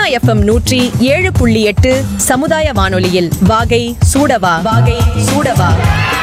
FM நூற்றி ஏழு புள்ளி எட்டு சமுதாய வானொலியில் வாகை சூடவா வாகை சூடவா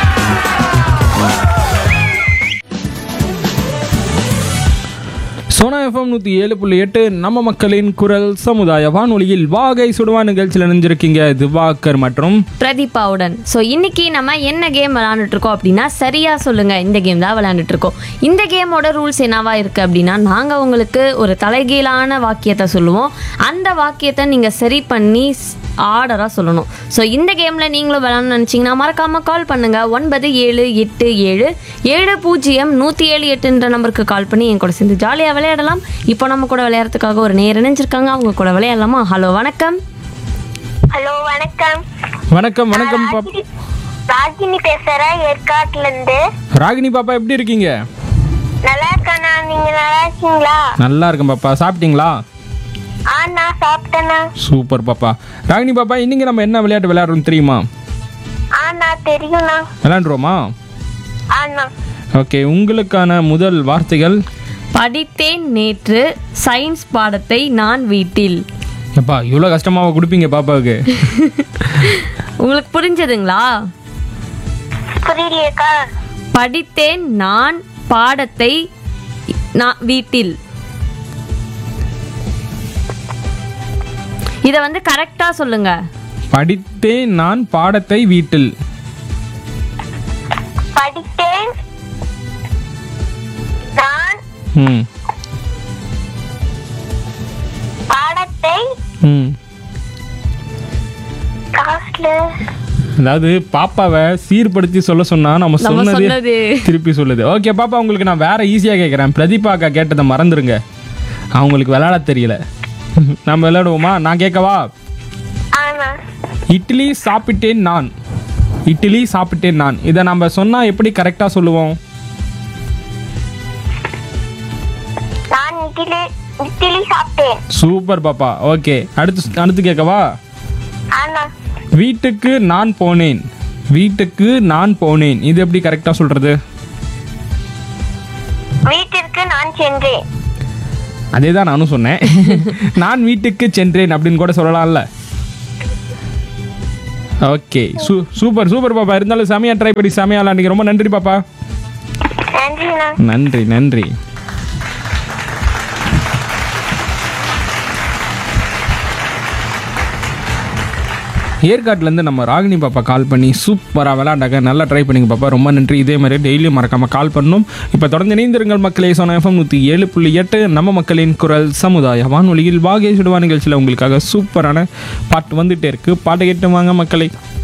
சோனா எஃப்எம் நூற்றி ஏழு புள்ளி எட்டு நம்ம மக்களின் குரல் சமுதாய வானொலியில் வாகை சுடுவா நிகழ்ச்சியில் இணைஞ்சிருக்கீங்க திவாகர் மற்றும் பிரதீபாவுடன் ஸோ இன்னைக்கு நம்ம என்ன கேம் விளாண்டுட்டு இருக்கோம் அப்படின்னா சரியா சொல்லுங்க இந்த கேம் தான் விளையாண்டுட்டு இருக்கோம் இந்த கேமோட ரூல்ஸ் என்னவா இருக்கு அப்படின்னா நாங்கள் உங்களுக்கு ஒரு தலைகீழான வாக்கியத்தை சொல்லுவோம் அந்த வாக்கியத்தை நீங்கள் சரி பண்ணி ஆர்டராக சொல்லணும் ஸோ இந்த கேமில் நீங்களும் விளாட்னு நினச்சிங்கன்னா மறக்காமல் கால் பண்ணுங்கள் ஒன்பது ஏழு எட்டு ஏழு ஏழு பூஜ்ஜியம் நூற்றி ஏழு எட்டுன்ற நம்பருக்கு கால் பண்ணி என் கூட சேர்ந்து ஜாலியாக விளையாடலாம் இப்போ நம்ம கூட விளையாடுறதுக்காக ஒரு நேரம் நினைச்சிருக்காங்க அவங்க கூட விளையாடலாமா ஹலோ வணக்கம் ஹலோ வணக்கம் வணக்கம் வணக்கம் பாப் ராகினி- ராகினி பேசுறேன் ஏற்காட்டுல இருந்து ராகினி பாப்பா எப்படி இருக்கீங்க நல்லா இருக்கேண்ணா நீங்க நல்லா இருக்கீங்களா நல்லா இருக்கேன் பாப்பா சாப்பிட்டீங்களா ஆ நான் சாப்பிட்டேண்ணா சூப்பர் பாப்பா ராகினி பாப்பா இன்னைக்கு நம்ம என்ன விளையாட்டு விளையாடுறோம் தெரியுமா ஆ நான் தெரியும்ண்ணா விளையாண்டுருவோமா ஆண்ணா ஓகே உங்களுக்கான முதல் வார்த்தைகள் படித்தேன் நேற்று சயின்ஸ் பாடத்தை நான் வீட்டில் எப்பா இவ்வளோ கஷ்டமாக கொடுப்பீங்க பாப்பாவுக்கு உங்களுக்கு புரிஞ்சதுங்களா புரியலையேக்கா படித்தேன் நான் பாடத்தை நான் வீட்டில் இதை வந்து கரெக்டா சொல்லுங்க படித்தேன் நான் பாடத்தை வீட்டில் படித்தேன் நான் ம் பாடத்தை ம் காசுல அதாவது பாப்பாவை சீர்படுத்தி சொல்ல சொன்னா நம்ம நம்ம சொன்னதே சொன்னது. திருப்பி சொல்லுது ஓகே பாப்பா உங்களுக்கு நான் வேற ஈஸியா கேட்குறேன் பிரதீபா அக்கா கேட்டதை மறந்துருங்க அவங்களுக்கு விளையாட தெரியல நம்ம விளையாடுவோமா நான் கேட்கவா ஆண்ணா இட்லி சாப்பிட்டேன் நான் இட்லி சாப்பிட்டேன் நான் இதை நம்ம சொன்னா எப்படி கரெக்டா சொல்லுவோம் நான் இட்லி இட்லி சாப்பிட்டேன் சூப்பர் பாப்பா ஓகே அடுத்து அடுத்து கேட்கவா ஆண்ணா வீட்டுக்கு நான் போனேன் வீட்டுக்கு நான் போனேன் இது எப்படி கரெக்டா சொல்றது வீட்டிற்கு நான் சென்றேன் அதே தான் நானும் சொன்னேன் நான் வீட்டுக்கு சென்றேன் அப்படின்னு கூட சொல்லலாம்ல ஓகே சூ சூப்பர் சூப்பர் பாப்பா இருந்தாலும் செமையா ட்ரை பண்ணி செமையா விளாண்டிங்க ரொம்ப நன்றி பாப்பா நன்றிண்ணா நன்றி நன்றி ஏற்காட்டிலேருந்து நம்ம ராகினி பாப்பா கால் பண்ணி சூப்பராக விளாண்டாங்க நல்லா ட்ரை பண்ணிங்க பாப்பா ரொம்ப நன்றி இதே மாதிரி டெய்லியும் மறக்காமல் கால் பண்ணணும் இப்போ தொடர்ந்து இணைந்திருங்கள் மக்களே சொன்ன எஃப்எம் நூற்றி ஏழு புள்ளி எட்டு நம்ம மக்களின் குரல் சமுதாய வானொலியில் வாகை சுடுவா நிகழ்ச்சியில் உங்களுக்காக சூப்பரான பாட்டு வந்துட்டே இருக்கு பாட்டை கேட்டு வாங்க மக்களை